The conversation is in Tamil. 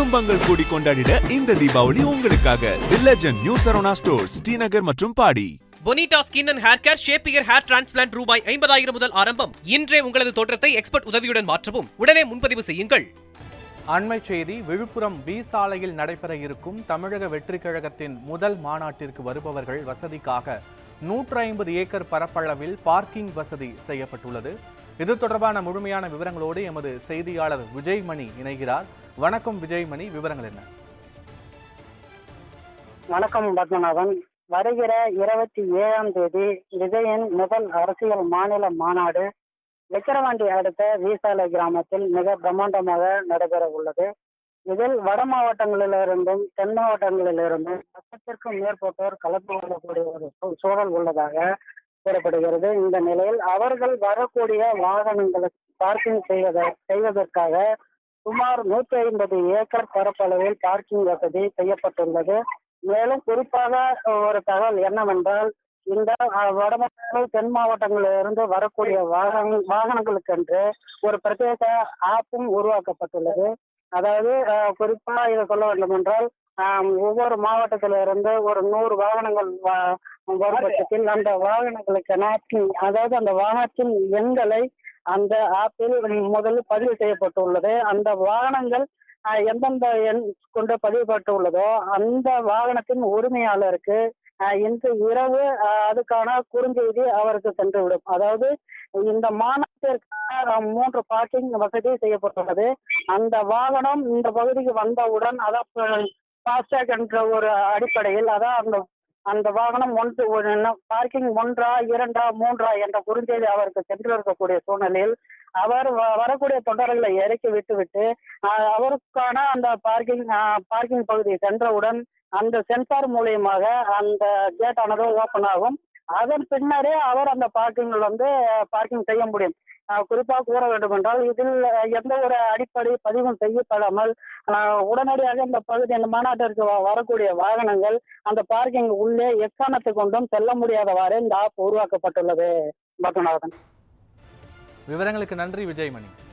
குடும்பங்கள் கூடி கொண்டாடிட இந்த தீபாவளி உங்களுக்காக the legend new Saravana stores Srinagar மற்றும் பாடி Bonita skin and hair care ஷேப்பியர் ஹேர் டிரான்ஸ்பிளான்ட் ரூபாய் ஐம்பதாயிரம் முதல் ஆரம்பம் இன்றே உங்களது தோற்றத்தை எக்ஸ்பர்ட் உதவியுடன் மாற்றவும் உடனே முன்பதிவு செய்யுங்கள் அண்மை செய்தி விழுப்புரம் பி சாலையில் நடைபெற இருக்கும் தமிழக வெற்றிக் கழகத்தின் முதல் மாநாட்டிற்கு வருபவர்கள் வசதிக்காக நூற்று ஐம்பது ஏக்கர் பரப்பளவில் பார்க்கிங் வசதி செய்யப்பட்டுள்ளது இது தொடர்பான முழுமையான விவரங்களோடு எமது செய்தியாளர் விஜய்மணி இணைகிறார் வணக்கம் விஜய்மணி விவரங்கள் என்ன வணக்கம் பத்மநாபன் வருகிற இருபத்தி ஏழாம் தேதி விஜயின் முதல் அரசியல் மாநில மாநாடு விக்கிரவாண்டி அடுத்த வீசாலை கிராமத்தில் மிக பிரம்மாண்டமாக நடைபெற உள்ளது இதில் வட மாவட்டங்களிலிருந்தும் தென் மாவட்டங்களிலிருந்தும் லட்சத்திற்கும் மேற்பட்டோர் கலந்து கொள்ளக்கூடிய ஒரு சூ- சூழல் உள்ளதாக கூறப்படுகிறது இந்த நிலையில் அவர்கள் வரக்கூடிய வாகனங்களை பார்க்கிங் செய்வத செய்வதற்காக சுமார் நூற்றி ஐம்பது ஏக்கர் பரப்பளவில் பார்க்கிங் வசதி செய்யப்பட்டுள்ளது மேலும் குறிப்பாக ஒரு தகவல் என்னவென்றால் இந்த அஹ், வட மாவட்டங்கள் தென் மாவட்டங்களில் இருந்து வரக்கூடிய வாகன வாகனங்களுக்கென்று ஒரு பிரத்யேக ஆப்பும் உருவாக்கப்பட்டுள்ளது அதாவது அஹ், குறிப்பா இதை சொல்ல வேண்டும் என்றால் ஆம், ஒவ்வொரு மாவட்டத்தில இருந்து ஒரு நூறு வாகனங்கள் வ- வரும் பட்சத்தில் அந்த வாகனங்களுக்கான அதாவது அந்த வாகனத்தின் எண்களை அந்த ஆப்பில் முதலில் பதிவு செய்யப்பட்டுள்ளது அந்த வாகனங்கள் ஆஹ், எந்தெந்த எண் கொண்டு பதிவுபட்டுள்ளதோ அந்த வாகனத்தின் உரிமையாளருக்கு ஆஹ், இன்று இரவு ஆஹ், அதுக்கான குறுஞ்செய்தி அவருக்கு சென்றுவிடும் அதாவது இந்த மாநாட்டிற்கான ஆஹ், மூன்று பார்க்கிங் வசதி செய்யப்பட்டுள்ளது அந்த வாகனம் இந்த பகுதிக்கு வந்தவுடன் அதான் ஃபாஸ்டாக் என்ற ஒரு அடிப்படையில் அதான் அந்த அந்த வாகனம் ஒன்று பார்க்கிங் ஒன்றா இரண்டா மூன்றா என்ற குறுஞ்செய்தி அவருக்கு சென்று இருக்கக்கூடிய சூழ்நிலையில் அவர் வ- வரக்கூடிய தொண்டர்களை இறக்கி விட்டுவிட்டு ஆஹ், அவருக்கான அந்த பார்க்கிங் பார்க்கிங் பகுதி சென்றவுடன் அந்த சென்சார் மூலியமாக அந்த கேட் ஆனது ஓபன் ஆகும் அதன் பின்னரே அவர் அந்த பார்க்கிங்கில் வந்து பார்க்கிங் செய்ய முடியும் ஆஹ், குறிப்பாக கூற வேண்டும் என்றால் இதில் அஹ், எந்த ஒரு அடிப்படை பதிவும் செய்யப்படாமல் ஆஹ், உடனடியாக இந்த பகுதி இந்த மாநாட்டிற்கு வ- வரக்கூடிய வாகனங்கள் அந்த பார்க்கிங் உள்ளே எக்காரணத்தை கொண்டும் செல்ல முடியாதவாறு இந்த ஆப் உருவாக்கப்பட்டுள்ளது பத்மநாதன் விவரங்களுக்கு நன்றி விஜய்மணி